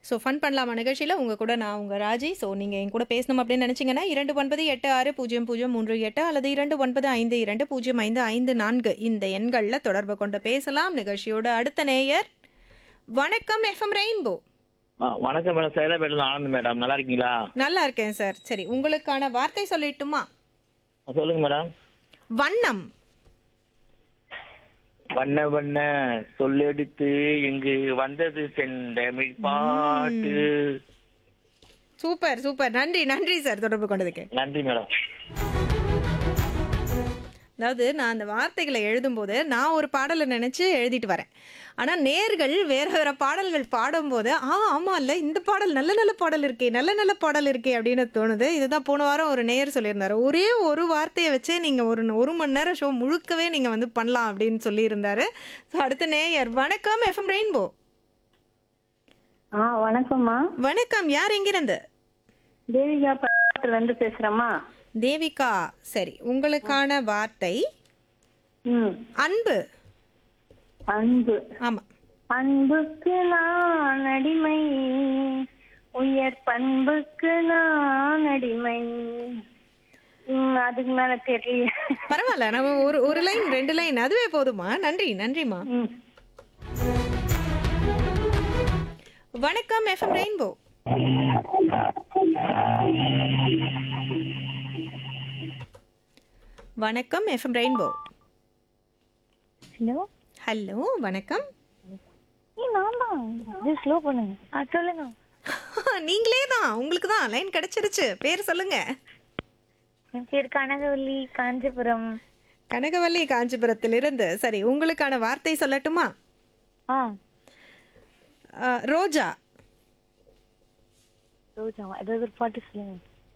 So fun பண்ணலாமா நிகழ்ச்சியில் உங்கள் கூட நான் உங்கள் ராஜி ஸோ நீங்கள் என் கூட பேசணும் அப்படின்னு நினச்சிங்கன்னா இரண்டு ஒன்பது எட்டு ஆறு பூஜ்ஜியம் பூஜ்ஜியம் மூன்று எட்டு அல்லது இரண்டு ஒன்பது ஐந்து இரண்டு பூஜ்ஜியம் ஐந்து ஐந்து நான்கு இந்த எண்களில் தொடர்பு கொண்டு பேசலாம் நிகழ்ச்சியோட அடுத்த நேயர் வணக்கம் எஃப்எம் ரெயின்போ ஆ, வணக்கம் மேடம் சைதாபேட்டில் ஆனந்த் மேடம் நல்லா இருக்கீங்களா நல்லா இருக்கேன் சார் சரி உங்களுக்கான வார்த்தை சொல்லட்டுமா ஆ, சொல்லுங்க மேடம் வண்ணம் வண்ண வண்ண சொல்லெடுத்து இங்கு வந்தது செந்தமிழ் பாட்டு சூப்பர் சூப்பர் நன்றி நன்றி சார் தொடர்பு கொண்டதுக்கு நன்றி மேடம் அதாவது நான் அந்த வார்த்தைகளை எழுதும்போது நான் ஒரு பாடலை நினச்சி எழுதிட்டு வரேன் ஆனால் நேர்கள் வேற வேற பாடல்கள் பாடும்போது ஆ ஆமாம் இல்லை இந்த பாடல் நல்ல நல்ல பாடல் இருக்கே நல்ல நல்ல பாடல் இருக்கே அப்படின்னு தோணுது இதுதான் போன வாரம் ஒரு நேயர் சொல்லியிருந்தாரு ஒரே ஒரு வார்த்தையை வச்சே நீங்கள் ஒரு ஒரு மணி நேரம் ஷோ முழுக்கவே நீங்கள் வந்து பண்ணலாம் அப்படின்னு சொல்லியிருந்தாரு ஸோ அடுத்த நேயர் வணக்கம் எஃப்எம் ரெயின்போ ஆ வணக்கம்மா வணக்கம் யார் எங்கிருந்து தேவிகா பக்கத்துல இருந்து பேசுறேம்மா தேவிகா சரி உங்களுக்கான வார்த்தை ம் அன்பு அன்பு ஆமாம் அன்புக்கு நான் அடிமை உயர் பண்புக்கு நான் அடிமை ம், அதுக்கு மேல தெரியல பரவாயில்ல நம்ம ஒரு ஒரு லைன் ரெண்டு லைன் அதுவே போதுமா நன்றி நன்றிம்மா ம். வணக்கம் எஃப்எம் ரெயின்போ வணக்கம் எஃப்எம் ரெயின்போ ஹலோ ஹலோ வணக்கம் ஏ நான் தான் இது ஸ்லோ பண்ணுங்க ஆ சொல்லுங்க நீங்களே தான் உங்களுக்கு தான் லைன் கிடைச்சிருச்சு பேர் சொல்லுங்க என் பேர் கனகவல்லி காஞ்சிபுரம் கனகவல்லி காஞ்சிபுரத்திலிருந்து சரி உங்களுக்கான வார்த்தை சொல்லட்டுமா ஆ ஆ, ரோஜா ரோஜா ஏதாவது ஒரு பாட்டு சொல்லுங்க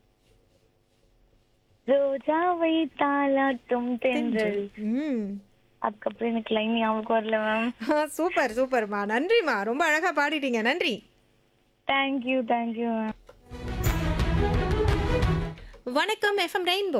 ரோஜாவை தாளாட்டும் தென்றல் ம் அதுக்கப்புறம் எனக்கு லைன் ஞாபகம் வரல மேம் ஆ, சூப்பர் சூப்பர்மா நன்றிம்மா ரொம்ப அழகா பாடிட்டீங்க நன்றி தேங்க்யூ தேங்க்யூ மேம் வணக்கம் எஃப்எம் ரெயின்போ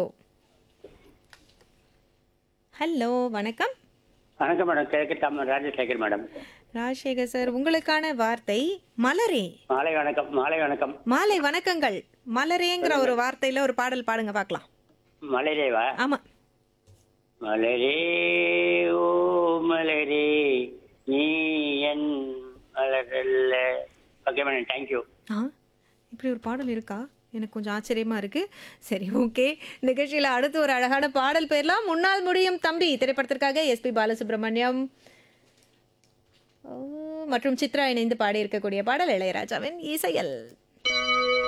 ஹலோ வணக்கம் வணக்கம் மேடம் கிழக்கு தாமன் ராஜசேகர் மேடம் ராஜசேகர் சார் உங்களுக்கான வார்த்தை மலரே மாலை வணக்கம் மாலை வணக்கம் மாலை வணக்கங்கள் மலரேங்கிற ஒரு வார்த்தையில ஒரு பாடல் பாடுங்க பார்க்கலாம் மலரேவா ஆமா மலரே ஓ மலரே நீ என் மலரல்ல ஓகே மேடம் தேங்க்யூ ஆ இப்படி ஒரு பாடல் இருக்கா எனக்கு கொஞ்சம் ஆச்சரியமா இருக்கு சரி ஓகே நிகழ்ச்சியில அடுத்து ஒரு அழகான பாடல் பேர்லாம் முன்னால் முடியும் தம்பி திரைப்படத்திற்காக எஸ்பி பாலசுப்ரமணியம் ஓ, மற்றும் சித்ரா இணைந்து பாடி இருக்கக்கூடிய பாடல் இளையராஜாவின் இசையல்